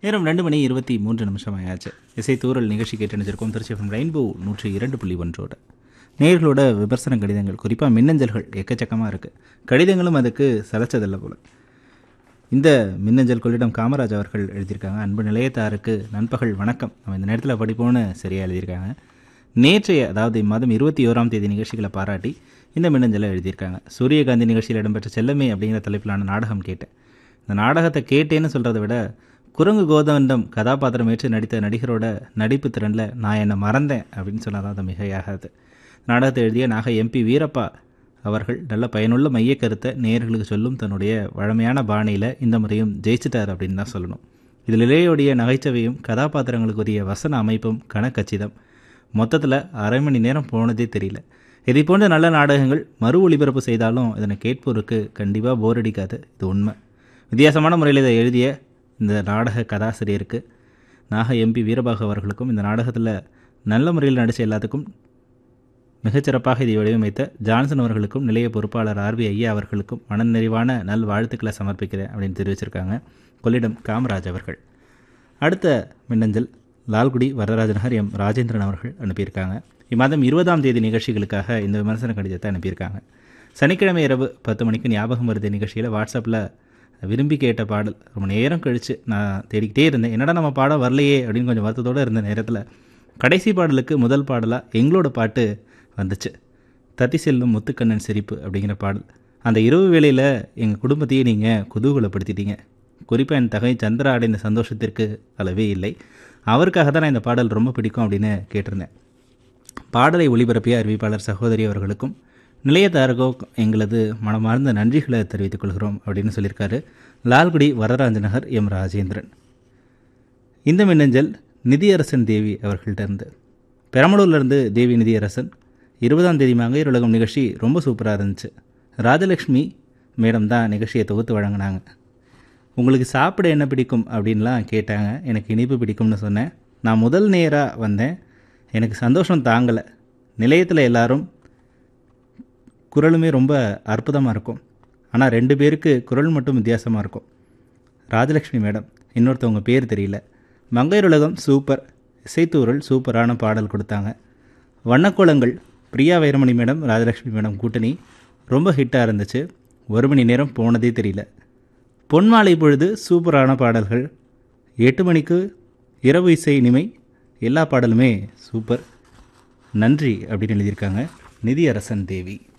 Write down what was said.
நேரம் ரெண்டு மணி இருபத்தி மூன்று நிமிஷம் ஆயாச்சு இசை தூரல் நிகழ்ச்சி கேட்டணிச்சிருக்கோம் திருச்சி எஃப்எம் ரெயின்போ நூற்றி இரண்டு புள்ளி ஒன்றோட நேர்களோட விமர்சன கடிதங்கள் குறிப்பாக மின்னஞ்சல்கள் எக்கச்சக்கமாக இருக்குது கடிதங்களும் அதுக்கு சலைச்சதில்லை போல் இந்த மின்னஞ்சல் கொள்ளிடம் காமராஜ் அவர்கள் எழுதியிருக்காங்க அன்பு நிலையத்தாருக்கு நண்பகல் வணக்கம் நம்ம இந்த நேரத்தில் படிப்போம்னு சரியாக எழுதியிருக்காங்க நேற்றைய அதாவது இம்மாதம் இருபத்தி ஓராம் தேதி நிகழ்ச்சிகளை பாராட்டி இந்த மின்னஞ்சலை எழுதியிருக்காங்க சூரியகாந்தி நிகழ்ச்சியில் இடம்பெற்ற செல்லமே அப்படிங்கிற தலைப்பிலான நாடகம் கேட்டேன் இந்த நாடகத்தை கேட்டேன்னு சொல்கிறத விட குரங்கு கோதண்டம் கதாபாத்திரம் ஏற்று நடித்த நடிகரோட நடிப்பு திறனில் நான் என்னை மறந்தேன் அப்படின்னு சொன்னால் தான் அது மிகையாகாது நாடகத்தை எழுதிய நாக எம்பி வீரப்பா அவர்கள் நல்ல பயனுள்ள மைய கருத்தை நேயர்களுக்கு சொல்லும் தன்னுடைய வழமையான பாணியில் இந்த முறையும் ஜெயிச்சிட்டார் அப்படின்னு தான் சொல்லணும் இதில் இளையோடைய நகைச்சுவையும் கதாபாத்திரங்களுக்குரிய வசன அமைப்பும் கணக்கச்சிதம் மொத்தத்தில் அரை மணி நேரம் போனதே தெரியல இதை போன்ற நல்ல நாடகங்கள் மறு ஒளிபரப்பு செய்தாலும் இதனை கேட்போருக்கு கண்டிப்பாக போர் அடிக்காது இது உண்மை வித்தியாசமான முறையில் இதை எழுதிய இந்த நாடக கதாசிரியருக்கு நாக எம்பி வீரபாகு அவர்களுக்கும் இந்த நாடகத்தில் நல்ல முறையில் நடித்த எல்லாத்துக்கும் மிகச்சிறப்பாக இதை வடிவமைத்த ஜான்சன் அவர்களுக்கும் நிலைய பொறுப்பாளர் ஆர்பி ஐயா அவர்களுக்கும் மனநிறைவான நல் வாழ்த்துக்களை சமர்ப்பிக்கிறேன் அப்படின்னு தெரிவிச்சிருக்காங்க கொள்ளிடம் காமராஜ் அவர்கள் அடுத்த மின்னஞ்சல் லால்குடி வரதராஜநகர் எம் ராஜேந்திரன் அவர்கள் அனுப்பியிருக்காங்க இம்மாதம் இருபதாம் தேதி நிகழ்ச்சிகளுக்காக இந்த விமர்சன கடிதத்தை அனுப்பியிருக்காங்க சனிக்கிழமை இரவு பத்து மணிக்கு ஞாபகம் வருது நிகழ்ச்சியில் வாட்ஸ்அப்பில் விரும்பி கேட்ட பாடல் ரொம்ப நேரம் கழித்து நான் தேடிக்கிட்டே இருந்தேன் என்னடா நம்ம பாடம் வரலையே அப்படின்னு கொஞ்சம் வருத்தத்தோடு இருந்த நேரத்தில் கடைசி பாடலுக்கு முதல் பாடலாக எங்களோட பாட்டு வந்துச்சு தத்தி செல்லும் முத்துக்கண்ணன் சிரிப்பு அப்படிங்கிற பாடல் அந்த இரவு வேளையில் எங்கள் குடும்பத்தையே நீங்கள் குதூகலப்படுத்திட்டீங்க குறிப்பாக என் தகை சந்திரா அடைந்த சந்தோஷத்திற்கு அளவே இல்லை அவருக்காக தான் நான் இந்த பாடல் ரொம்ப பிடிக்கும் அப்படின்னு கேட்டிருந்தேன் பாடலை ஒளிபரப்பிய அறிவிப்பாளர் சகோதரி அவர்களுக்கும் நிலையத்தாருக்கோ எங்களது மனமார்ந்த நன்றிகளை தெரிவித்துக் கொள்கிறோம் அப்படின்னு சொல்லியிருக்காரு லால்குடி வரராஜ நகர் எம் ராஜேந்திரன் இந்த மின்னஞ்சல் நிதியரசன் தேவி அவர்கள்ட்ட இருந்து பெரம்பலூர்லேருந்து தேவி நிதியரசன் இருபதாம் தேதி மங்கையர் உலகம் நிகழ்ச்சி ரொம்ப சூப்பராக இருந்துச்சு ராஜலக்ஷ்மி மேடம் தான் நிகழ்ச்சியை தொகுத்து வழங்கினாங்க உங்களுக்கு சாப்பிட என்ன பிடிக்கும் அப்படின்லாம் கேட்டாங்க எனக்கு இனிப்பு பிடிக்கும்னு சொன்னேன் நான் முதல் நேராக வந்தேன் எனக்கு சந்தோஷம் தாங்கலை நிலையத்தில் எல்லாரும் குரலுமே ரொம்ப அற்புதமாக இருக்கும் ஆனால் ரெண்டு பேருக்கு குரல் மட்டும் வித்தியாசமாக இருக்கும் ராஜலக்ஷ்மி மேடம் இன்னொருத்தவங்க பேர் தெரியல மங்கையர் உலகம் சூப்பர் இசைத்தூரல் சூப்பரான பாடல் கொடுத்தாங்க வண்ணக்கோலங்கள் பிரியா வைரமணி மேடம் ராஜலக்ஷ்மி மேடம் கூட்டணி ரொம்ப ஹிட்டாக இருந்துச்சு ஒரு மணி நேரம் போனதே தெரியல பொன்மாலை பொழுது சூப்பரான பாடல்கள் எட்டு மணிக்கு இரவு இசை இனிமை எல்லா பாடலுமே சூப்பர் நன்றி அப்படின்னு எழுதியிருக்காங்க நிதியரசன் தேவி